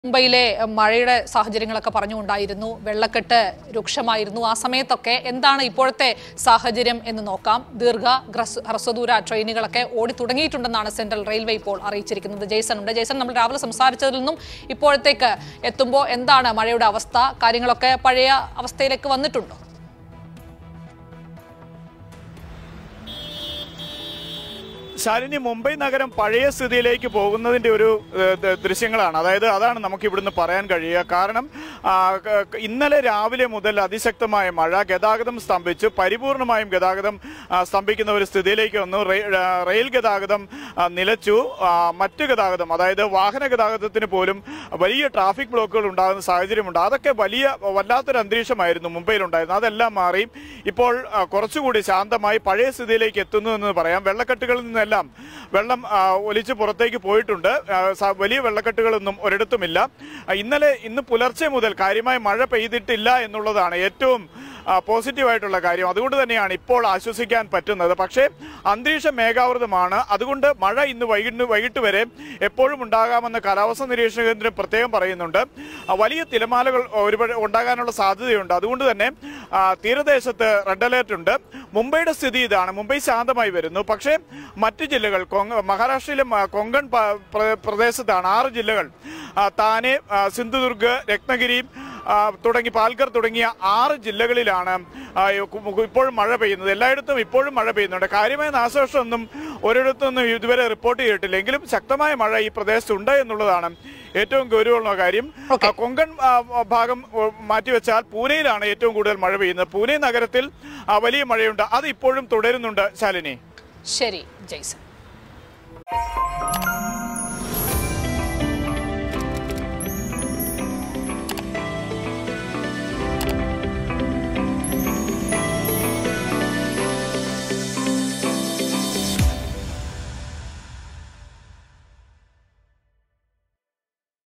മുംബൈയിലെ മഴയുടെ സാഹചര്യങ്ങളൊക്കെ പറഞ്ഞുകൊണ്ടായിരുന്നു വെള്ളക്കെട്ട് രൂക്ഷമായിരുന്നു ആ സമയത്തൊക്കെ എന്താണ് ഇപ്പോഴത്തെ സാഹചര്യം എന്ന് നോക്കാം ദീർഘ ഗ്രസ്- ഹ്രസ്വദൂര ട്രെയിനുകളൊക്കെ ഓടി തുടങ്ങിയിട്ടുണ്ടെന്നാണ് സെൻട്രൽ റെയിൽവേ ഇപ്പോൾ അറിയിച്ചിരിക്കുന്നത് ജയ്സൺ ഉണ്ട് ജയ്സൺ നമ്മൾ രാവിലെ സംസാരിച്ചതിൽ നിന്നും ഇപ്പോഴത്തേക്ക് എത്തുമ്പോൾ എന്താണ് മഴയുടെ അവസ്ഥ കാര്യങ്ങളൊക്കെ പഴയ അവസ്ഥയിലേക്ക് വന്നിട്ടുണ്ടോ ശാലിനി മുംബൈ നഗരം പഴയ സ്ഥിതിയിലേക്ക് പോകുന്നതിന്റെ ഒരു ഏഹ്, ദ- ദൃശ്യങ്ങളാണ് അതായത് അതാണ് നമുക്ക് ഇവിടുന്ന് പറയാൻ കഴിയുക കാരണം ആ, ക- ക- ഇന്നലെ രാവിലെ മുതൽ അതിശക്തമായ മഴ ഗതാഗതം സ്തംഭിച്ചു പരിപൂർണമായും ഗതാഗതം ആ, സ്തംഭിക്കുന്ന ഒരു സ്ഥിതിയിലേക്ക് വന്നു റെയിൽ ആ, റെയിൽ ഗതാഗതം ആ, നിലച്ചു ആ, മറ്റ് ഗതാഗതം അതായത് വാഹന ഗതാഗതത്തിന് പോലും വലിയ ട്രാഫിക് ബ്ലോക്കുകൾ ഉണ്ടാകുന്ന സാഹചര്യമുണ്ട് അതൊക്കെ വലിയ വല്ലാത്തൊരു അന്തരീക്ഷമായിരുന്നു മുംബൈയിൽ ഉണ്ടായിരുന്നത് അതെല്ലാം മാറി ഇപ്പോൾ ആ, കുറച്ചുകൂടി ശാന്തമായി പഴയ സ്ഥിതിയിലേക്ക് എത്തുന്നു എന്ന് പറയാം വെള്ളക്കെട്ടുകളിൽ നിന്നെല്ലാം വെള്ളം ആ, ഒലിച്ച് പുറത്തേക്ക് പോയിട്ടുണ്ട് ആ, സ- വലിയ വെള്ളക്കെട്ടുകളൊന്നും ഒരിടത്തുമില്ല ആ, ഇന്നലെ ഇന്ന് പുലർച്ചെ മുതൽ കാര്യമായ മഴ പെയ്തിട്ടില്ല എന്നുള്ളതാണ് ഏറ്റവും ആ, പോസിറ്റീവായിട്ടുള്ള കാര്യം അതുകൊണ്ട് തന്നെയാണ് ഇപ്പോൾ ആശ്വസിക്കാൻ പറ്റുന്നത് പക്ഷേ അന്തരീക്ഷം മേഘാവൃതമാണ് അതുകൊണ്ട് മഴ ഇന്ന് വൈകിട്ട് വൈകിട്ട് വരെ എപ്പോഴും ഉണ്ടാകാമെന്ന് കാലാവസ്ഥാ നിരീക്ഷണ കേന്ദ്രം പ്രത്യേകം പറയുന്നുണ്ട് ആ, വലിയ തിരമാലകൾ ഒരുപാട് ഉണ്ടാകാനുള്ള സാധ്യതയുണ്ട് അതുകൊണ്ട് തന്നെ ആ, തീരദേശത്ത് റെഡ് അലേർട്ട് ഉണ്ട് മുംബൈയുടെ സ്ഥിതി ഇതാണ് മുംബൈ ശാന്തമായി വരുന്നു പക്ഷേ മറ്റു ജില്ലകൾ കൊങ്ക- മഹാരാഷ്ട്രയിലെ മ- കൊങ്കൺ പ- പ്ര- പ്രദേശത്താണ് ആറ് ജില്ലകൾ ആ, താനെ ആ, സിന്ധുദുർഗ് രത്നഗിരി ആ, തുടങ്ങി പാൽക്കർ തുടങ്ങിയ ആറ് ജില്ലകളിലാണ് ആ, ഇ- ഇപ്പോഴും മഴ പെയ്യുന്നത് എല്ലായിടത്തും ഇപ്പോഴും മഴ പെയ്യുന്നുണ്ട് കാര്യമായ നാശനഷ്ടമൊന്നും ഒരിടത്തൊന്നും ഇതുവരെ റിപ്പോർട്ട് ചെയ്തിട്ടില്ല എങ്കിലും ശക്തമായ മഴ ഈ പ്രദേശത്തുണ്ട് എന്നുള്ളതാണ് ഏറ്റവും ഗൗരവമുള്ള കാര്യം Okay. ആ, കൊങ്കൺ ആ, ഭാഗം ഓ, മാറ്റിവെച്ചാൽ പൂനെയിലാണ് ഏറ്റവും കൂടുതൽ മഴ പെയ്യുന്നത് പൂനെ നഗരത്തിൽ ആ, വലിയ മഴയുണ്ട് അത് ഇപ്പോഴും തുടരുന്നുണ്ട് ശാലിനി ശരി ജയ്സൺ